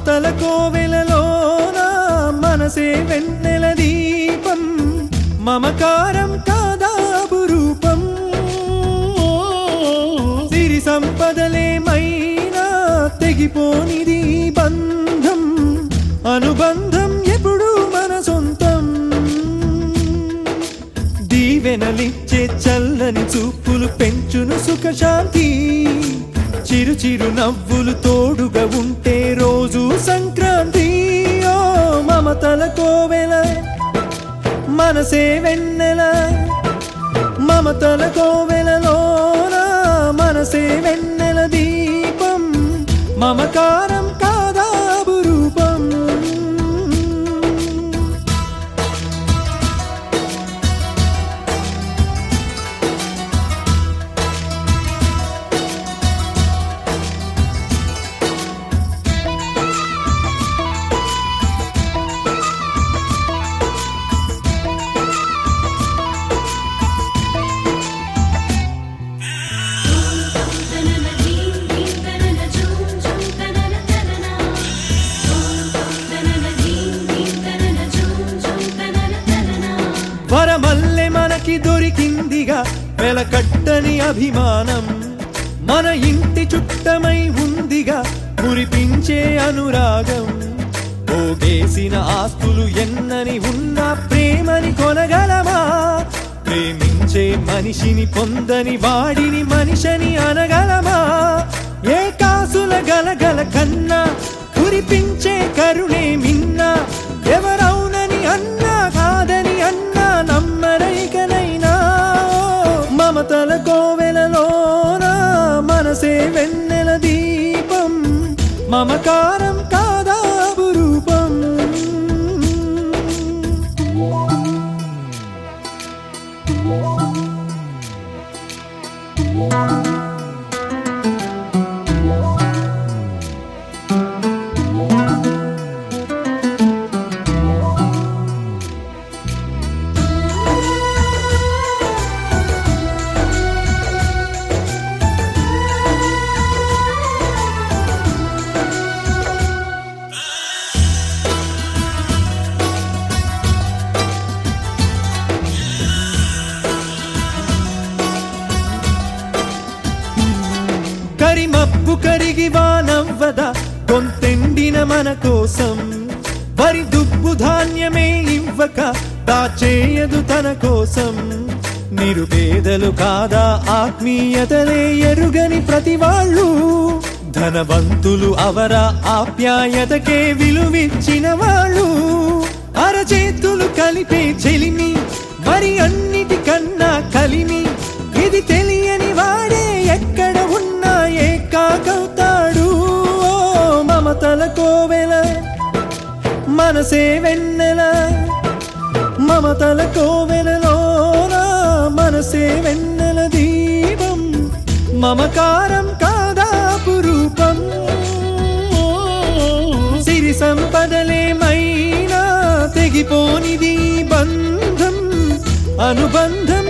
మమతల కోవెలలోన మనసే వెన్నెల దీపం మమకారం కాదాపు రూపం సిరి సంపదలేమైనా తెగిపోనిది బంధం అనుబంధం ఎప్పుడు మన సొంతం దీవెనలిచ్చే చల్లని చూపులు పెంచును సుఖశాంతి చిరు చిరు నవ్వులు తోడుగా ఉంటే రోజు సంక్రాంతి ఓ మమతల కోవెల మనసే వెన్నెల మమతల కోవెలలోన మనసే వెన్నెల దీపం మమకారం కాదాబు రూపం తనన దీం దీం తనన జూం జూం తనన తనన తనన దీం దీం తనన జూం జూం తనన తనన వరమల్లె మనకి దొరికిందిగా వెలకట్టని అభిమానం మన ఇంటి చుట్టమై ఉందిగా మురిపించే అనురాగం పోగేసిన ఆస్తులు ఎన్నని ఉన్నా ప్రేమని కొనగలమా ప్రేమించే మనిషిని పొందని వాడిని మనిషిని అనగలమా ఏ కాసుల గలగల కన్నా కురిపించే కరుణే మిన్నా ఎవరవునని అన్నా కాదని అన్నా నమ్మరైకనైనా మమతల కోవెలలోన మనసే వెన్నెల దీపం మమకారం కాదాబు రూపం కరిమప్పు కరిగి వానవ్వద గొంతెండిన మన కోసం వరి దుబ్బు ధాన్యమే ఇవ్వక దాచేయదు తన కోసం నిరుపేదలు కాదా ఆత్మీయతలే ఎరుగని ప్రతి వాళ్ళు ధనవంతులు అవర ఆప్యాయతకే విలువిచ్చిన వాళ్ళు అరచేతులు కలిపే చెలిమి మరి అన్నిటికన్నా కలిమి ఇది తెలియని వాడే ఎక్కడ ఉన్నా ఏకాకవుతాడు ఓ మమతల కోవెల మనసే వెన్నెల మమతల కోవెలలోన మనసే వెన్నెల దీపం మమకారం కాదాపు రూపం సిరి సంపదలేమైనా తెగిపోనిది బంధం అనుబంధం